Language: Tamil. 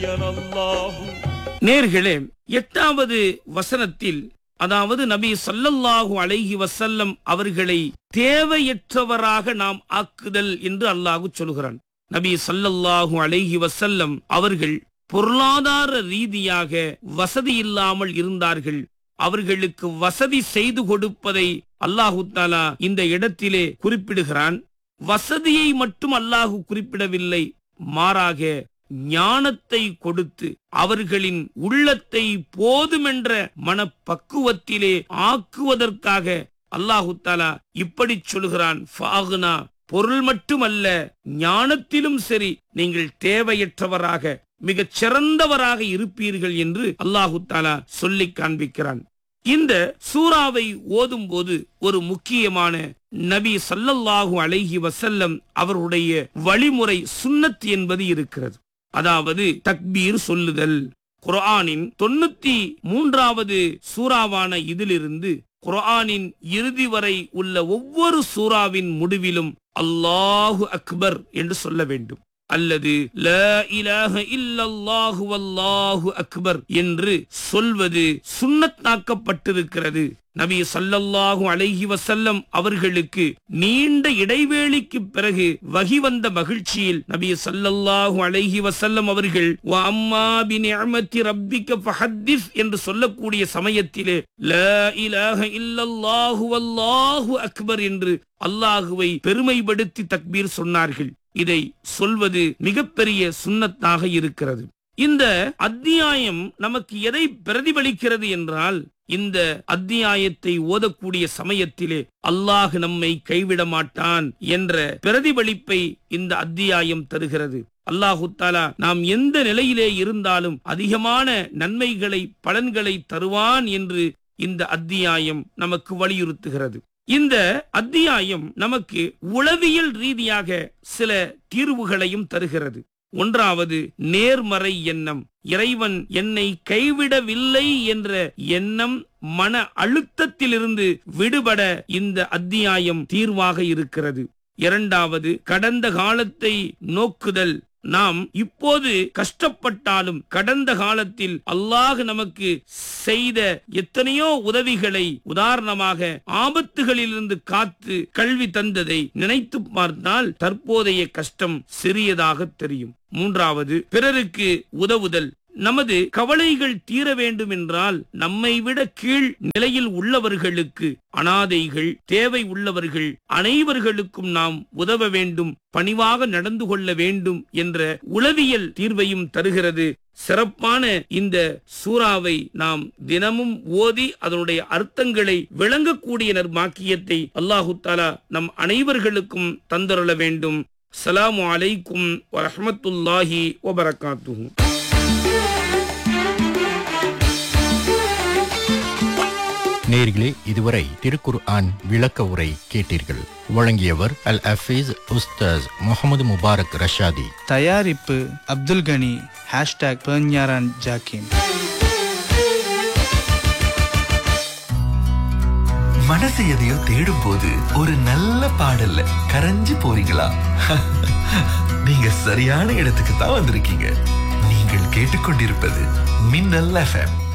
நேர்களே எட்டாவது வசனத்தில் அதாவது நபி ஸல்லல்லாஹு அலைஹி வஸல்லம் அவர்களை தேவையற்றவராக நாம் ஆக்குதல் என்று அல்லாஹ் சொல்கிறான் நபி ஸல்லல்லாஹு அலைஹி வஸல்லம் அவர்கள் பொருளாதார ரீதியாக வசதி இல்லாமல் இருந்தார்கள் அவர்களுக்கு வசதி செய்து கொடுப்பதை அல்லாஹு தாலா இந்த இடத்திலே குறிப்பிடுகிறான் வசதியை மட்டும் அல்லாஹு குறிப்பிடவில்லை மாறாக ஞானத்தை கொடுத்து அவர்களின் உள்ளத்தை போதுமென்ற மனப்பக்குவத்திலே ஆக்குவதற்காக அல்லாஹு தாலா இப்படி சொல்கிறான் ஃபாகுனா பொருள் மட்டுமல்ல ஞானத்திலும் சரி நீங்கள் தேவையற்றவராக மிகச் சிறந்தவராக இருப்பீர்கள் என்று அல்லாஹு தாலா சொல்லி காண்பிக்கிறான் இந்த சூறாவை ஓதும் போது ஒரு முக்கியமான நபி சல்லல்லாஹு அலைஹி வசல்லம் அவருடைய வழிமுறை சுன்னத் என்பது இருக்கிறது அதாவது தக்பீர் சொல்லுதல் குர்ஆனின் தொண்ணூத்தி மூன்றாவது சூறாவான இதிலிருந்து குர்ஆனின் இறுதி வரை உள்ள ஒவ்வொரு சூறாவின் முடிவிலும் அல்லாஹு அக்பர் என்று சொல்ல வேண்டும் அல்லது ல இலாஹ இல்லல்லாஹு வல்லாஹு அக்பர் என்று சொல்வது சுன்னத்தாக்கப்பட்டிருக்கிறது நபி சல்லல்லாஹு அலைஹி வசல்லம் அவர்களுக்கு நீண்ட இடைவேளைக்கு பிறகு வகி வந்த மகிழ்ச்சியில் நபி சல்லல்லாஹு அலைஹி வசல்லம் அவர்கள் "வ அம்மா பி நிஅமத்தி ரப்பிக்க ஃபஹத்திஸ் என்று சொல்லக்கூடிய சமயத்திலே ல இலாஹ இல்லல்லாஹு வல்லாஹு அக்பர் என்று அல்லாஹுவை பெருமைப்படுத்தி தக்பீர் சொன்னார்கள் இதை சொல்வது மிகப்பெரிய சுன்னத்தாக இருக்கிறது இந்த அத்தியாயம் நமக்கு எதை பிரதிபலிக்கிறது என்றால் இந்த அத்தியாயத்தை ஓதக்கூடிய சமயத்திலே அல்லாஹ் நம்மை கைவிட மாட்டான் என்ற பிரதிபலிப்பை இந்த அத்தியாயம் தருகிறது அல்லாஹு தாலா நாம் எந்த நிலையிலே இருந்தாலும் அதிகமான நன்மைகளை பலன்களை தருவான் என்று இந்த அத்தியாயம் நமக்கு வலியுறுத்துகிறது இந்த அத்தியாயம் நமக்கு உளவியல் ரீதியாக சில தீர்வுகளையும் தருகிறது ஒன்றாவது நேர்மறை எண்ணம் இறைவன் என்னை கைவிடவில்லை என்ற எண்ணம் மன அழுத்தத்திலிருந்து விடுபட இந்த அத்தியாயம் தீர்வாக இருக்கிறது இரண்டாவது கடந்த காலத்தை நோக்குதல் நாம் இப்போது கஷ்டப்பட்டாலும் கடந்த காலத்தில் அல்லாஹ் நமக்கு செய்த எத்தனையோ உதவிகளை உதாரணமாக ஆபத்துகளிலிருந்து காத்து கல்வி தந்ததை நினைத்து பார்த்தால் தற்போதைய கஷ்டம் சிறியதாக தெரியும் மூன்றாவது பிறருக்கு உதவுதல் நமது கவலைகள் தீர வேண்டும் என்றால் நம்மை விட கீழ் நிலையில் உள்ளவர்களுக்கு அனாதைகள் தேவை உள்ளவர்கள் அனைவர்களுக்கும் நாம் உதவ வேண்டும் பணிவாக நடந்து கொள்ள வேண்டும் என்ற உளவியல் தீர்வையும் தருகிறது சிறப்பான இந்த சூறாவை நாம் தினமும் ஓதி அதனுடைய அர்த்தங்களை விளங்கக்கூடிய நற்பாக்கியத்தை அல்லாஹு தாலா நம் அனைவர்களுக்கும் தந்தருள வேண்டும் அஸ்ஸலாமு அலைக்கும் வரஹ்மத்துல்லாஹி வபரகாத்துஹு நேர்களே இதுவரை திருக்குர் ஆன் விளக்க உரை கேட்டீர்கள் வழங்கியவர் அல் அஃபீஸ் உஸ்தாஸ் முகமது முபாரக் ரஷாதி தயாரிப்பு அப்துல் கனி ஹேஷ்டாக் பெர்ஞாரான் ஜாக்கிம் மனசு எதையோ தேடும் போது ஒரு நல்ல பாடல்ல கரைஞ்சு போறீங்களா நீங்க சரியான இடத்துக்கு தான் வந்திருக்கீங்க நீங்கள் கேட்டுக்கொண்டிருப்பது மின்னல் எஃப்எம்